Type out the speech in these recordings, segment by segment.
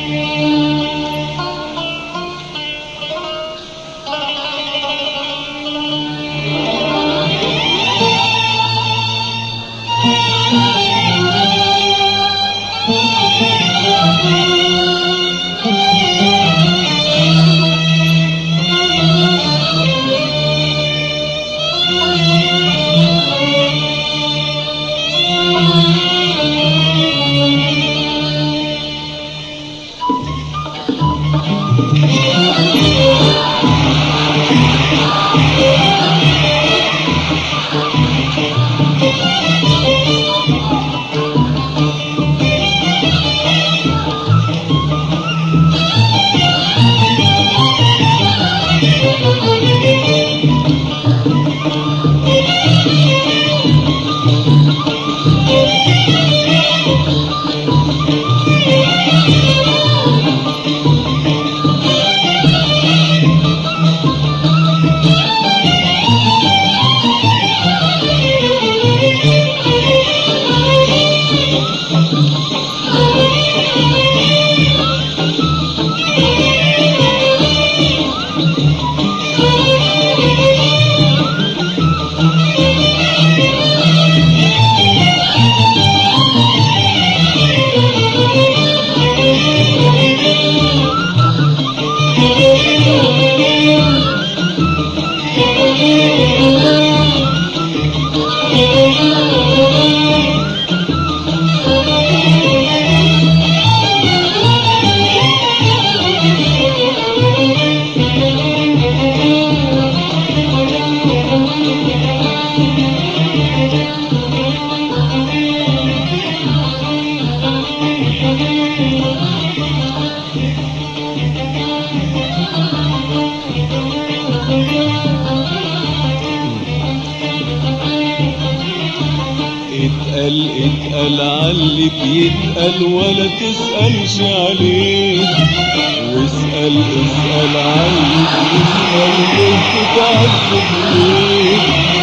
اتقل اتقل عاللي بيتقل ولا تسألش عليه واسأل اسأل عاللي بيسأل ليه تتعذب ليه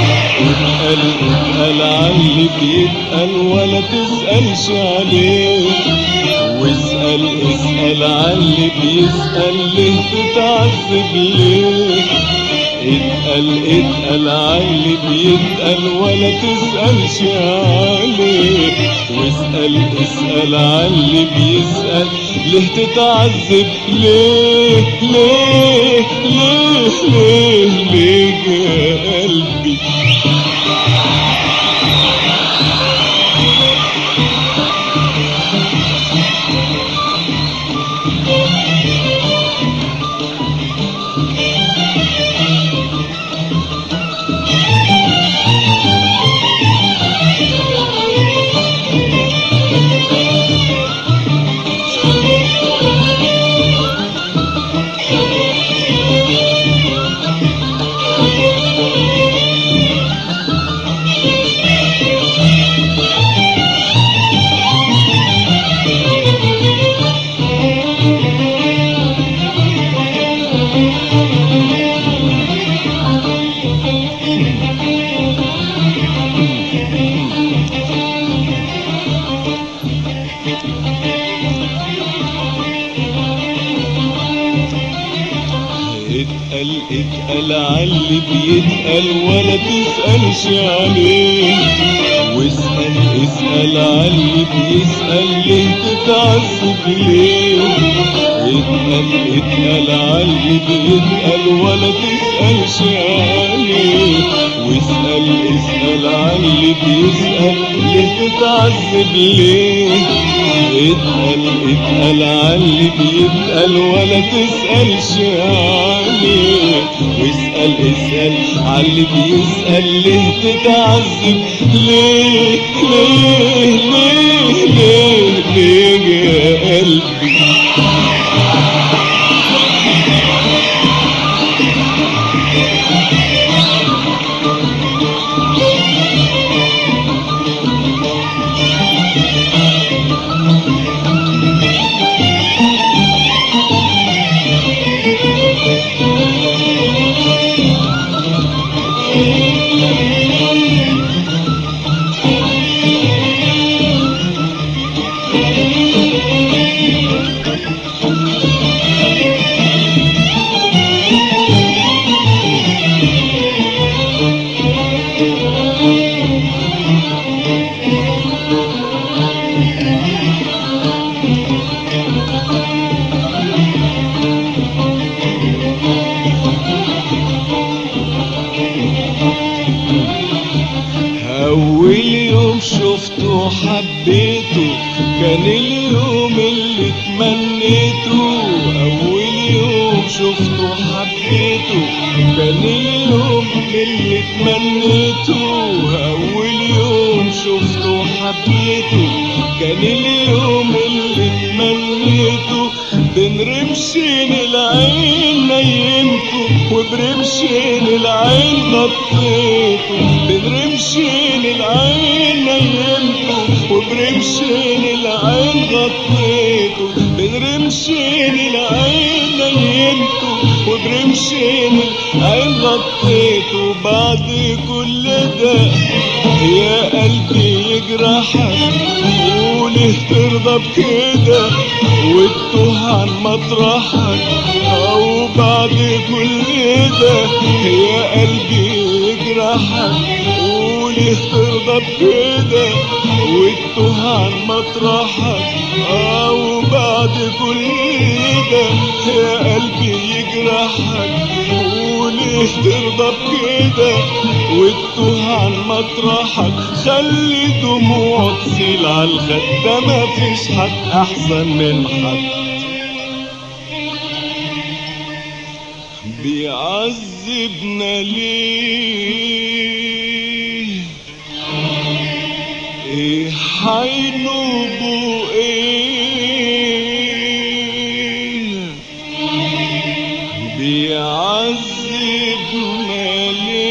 اتقل اتقل عاللي بيتقل ولا تسألش عليه واسأل اسأل عاللي بيسأل ليه تتعذب ليه اتقل اتقل عاللي بيتقل ولا تسألش عليه واسأل اسأل عاللي بيسأل ليه تتعذب ليه ليه ليه ليه ليه يا قلبي اتقل اتقل عاللي بيتقل ولا تسألش عليه واسأل اسأل عاللي بيسأل ليه تتعذب ليه اتقل اتقل عاللي بيتقل ولا تسألش عليه واسأل اسأل عاللي بيسأل ليه تتعذب ليه اتقل اتقل عاللي بيتقل ولا تسألش عليه واسأل اسأل عاللي بيسأل ليه تتعذب ليه ليه ليه ليه ليه يا قلبي كان اليوم اللي تمنيته أول يوم شفته حبيته كان اليوم اللي تمنيته أول يوم شفته حبيته كان اليوم اللي تمنيته بين رمشين العين نيمته وبرمشين العين غطيته بين رمشين العين نيمته وبرمشين العين غطيته بين رمشين العين نيمته وبرمشين العين غطيته بعد كل ده يا قلبي يجرحك وليه ترضى بكده وتتوه عن مطرحك او بعد كل ده يا قلبي يجرحك وليه ترضى بكده وتتوه عن مطرحك او بعد كل ده يا قلبي يجرحك وليه ترضى بكده وتتوه عن مطرحك خلي دموع تسيل على الخد ده مفيش حد احسن من حد بيعذبنا ليه ايه حينوبه ايه بيعذبنا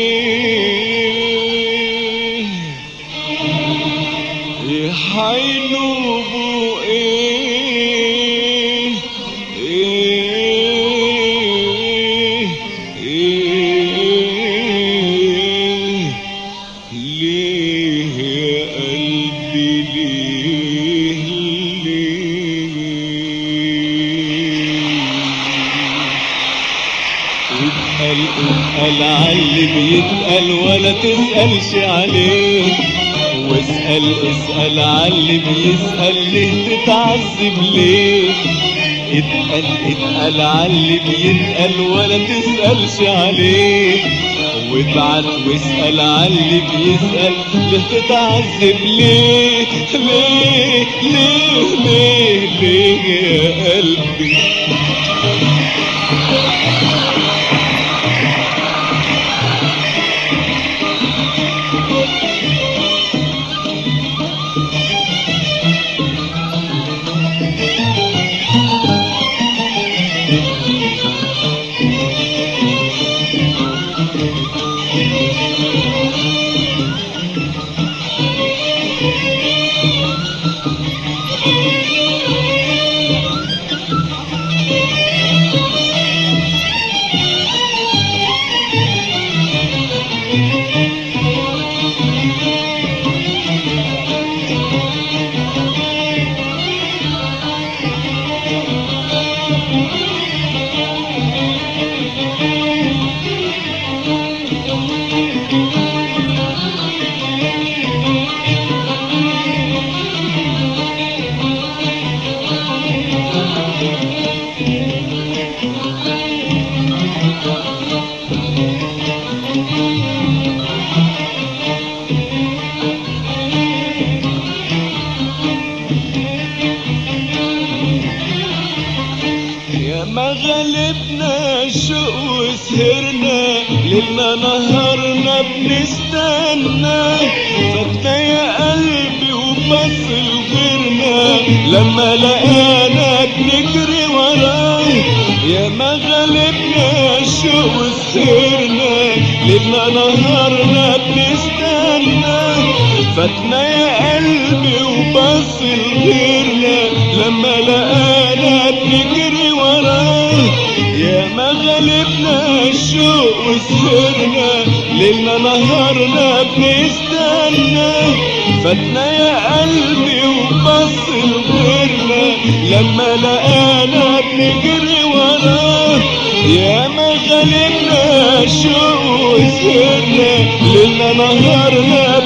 ليه ايه حينوبه ايه ايه ايه ليه يا قلبي ليه ليه اسأل اسأل عاللي بيسأل ولا تسألش عليه واسأل اسأل عاللي بيسأل ليه تتعذب ليه اتقل اتقل عاللي بيتقل ولا تسألش عليه وابعت واسأل عاللي بيسأل ليه تتعذب ليه ليه ليه ليه ليه يا قلبي يا ما غلبنا الشوق وسهرنا ليلنا نهارنا بنستنى فاتنا يا قلبي وبص لغيرنا لما لقانا بنجري وراه يا ما غلبنا الشوق وسهرنا ليلنا نهارنا بنستنى فاتنا يا قلبي وبص لغيرنا لما لقانا بنجري وراه يا ما غلبنا الشوق وسهرنا ليلنا نهارنا بنستنى فاتنا يا قلبي وبص لغيرنا لما لقانا بنجري وراه يا ما غلبنا الشوق وسهرنا ليلنا نهارنا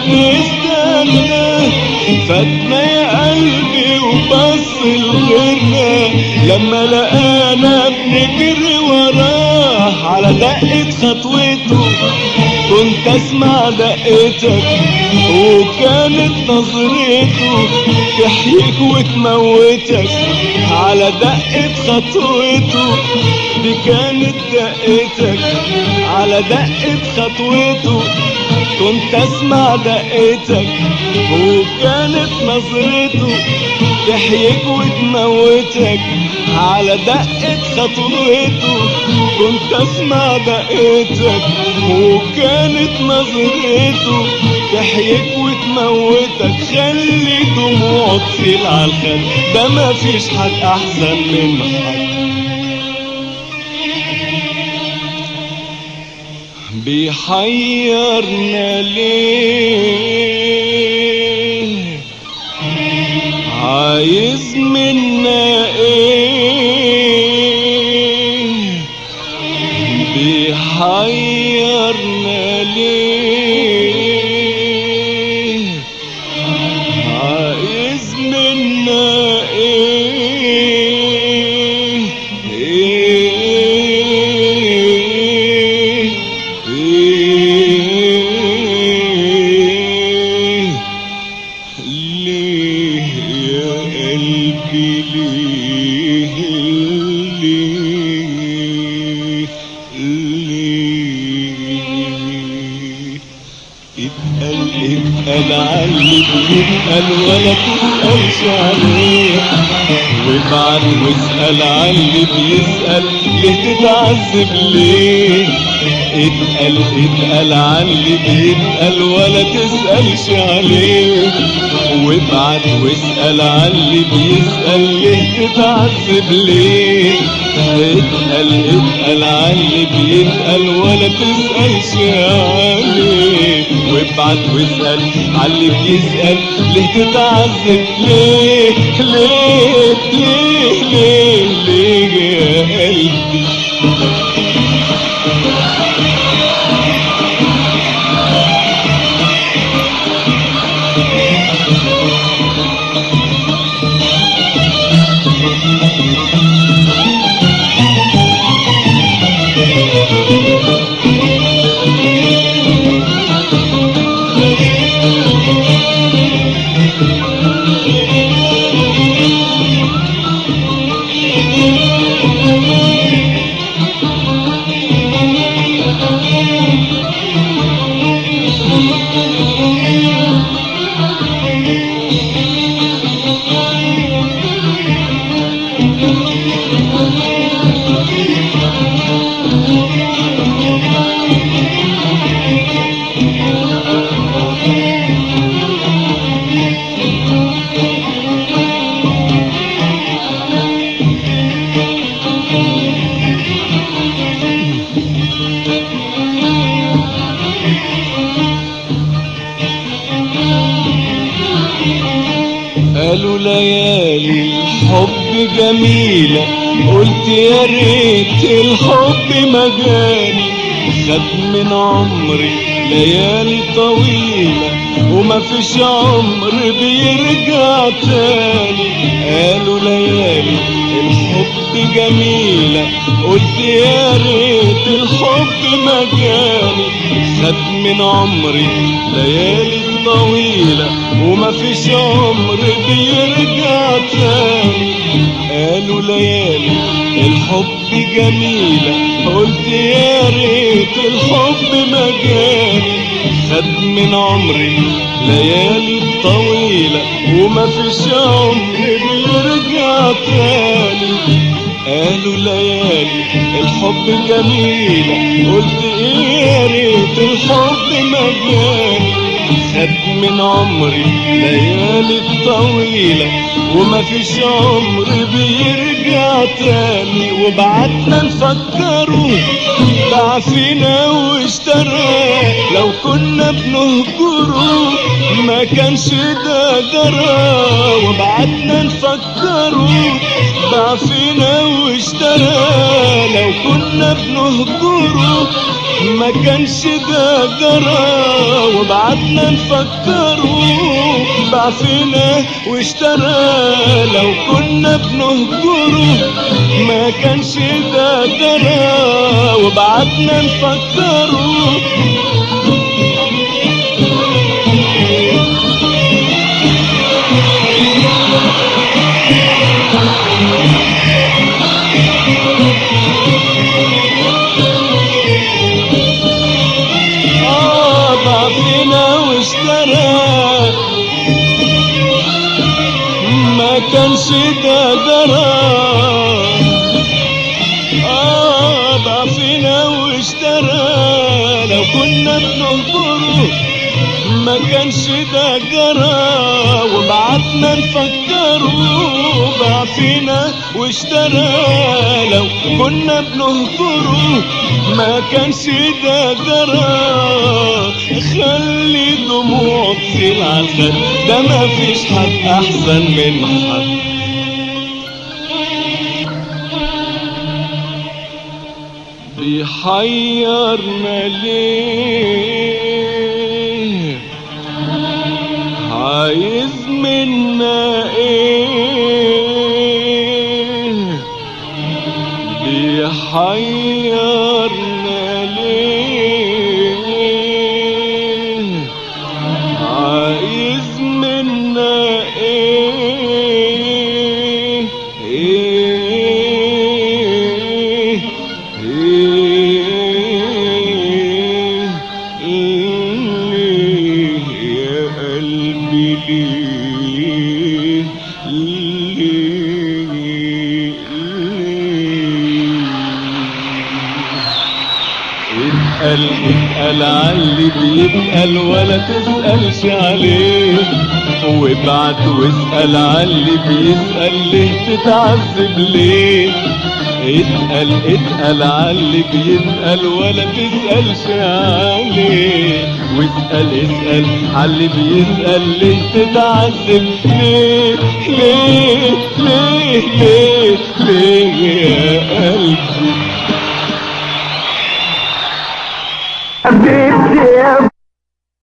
بنستنى فاتنا يا قلبي وبص لغيرنا لما لقانا بنجري وراه على دقة خطوته كنت اسمع دقتك وكانت نظرته تحييك وتموتك على دقة خطوته دي كانت دقتك على دقة خطوته كنت اسمع دقتك وكانت نظرته تحييك وتموتك على دقة خطوته كنت اسمع دقتك وكانت نظرته تحييك وتموتك خلي دموعك تسيل على الخد ده مفيش حد احسن من حد بيحيرنا ليه عايز منا ايه بيحيرنا ليه عايز منا ايه ايه ايه ليه يا قلبي ليه ليه ليه اتقل اتقل علي اتقل ولا تسألش عليه وابعت واسأل علي بيسأل ليه تتعذب ليه اتقل اتقل علي بيتقل ولا تسألش عليه وابعت واسأل علي بيسأل ليه تتعذب ليه اتقل اتقل علي بيتقل ولا تسألش عليه وابعت واسأل علي بيسأل ليه تتعذب ليه ليه ليه ليه ليه يا قلبي قالوا ليالي الحب جميلة قلت يا ريت الحب ما جاني خد من عمري ليالي طويلة وما فيش عمر بيرجع تاني قالوا ليالي الحب جميلة قلت يا ريت الحب ما جاني خد من عمري ليالي طويلة وما فيش عمر بيرجع تاني قالوا ليالي الحب جميلة قلت يا ريت الحب ما جاني خد من عمري ليالي طويلة وما فيش عمر بيرجع تاني قالوا ليالي الحب جميلة قلت ايه يا ريت الحب ما جاني خد من عمري ليالي طويلة وما فيش عمر بيرجع تاني وبعدنا نفكروا باع فينا واشترى لو كنا بنهجره ما كانش ده جرى وبعدنا نفكروا باع فينا واشترى لو كنا بنهجره ما كانش ده جرى وبعدنا نفكروا باع فينا واشترى لو كنا بنهجره ما كانش ده جرى وبعدنا نفكروا كانش ده جرى آه ضعفنا واشترى لو كنا بنهجره ما كانش ده جرى وبعتنا نفكره ضعفنا واشترى لو كنا بنهجره ما كانش ده جرى خلي دموع تسيل على الخد ده ما فيش حد احسن من حد بيحيرنا ليه عايز منا ايه بيحيرنا ليه عايز منا ايه ايه ايه ليه يا قلبي ليه ليه ليه اتقل اتقل عاللي بيتقل ولا تسألش عليه وابعت واسأل عاللي بيسأل ليه تتعذب ليه اتقل اتقل عاللي بيتقل ولا تسألش عليه واسأل اسأل عاللي بيسأل ليه تتعذب ليه ليه ليه ليه ليه يا قلبي حبيبتي يا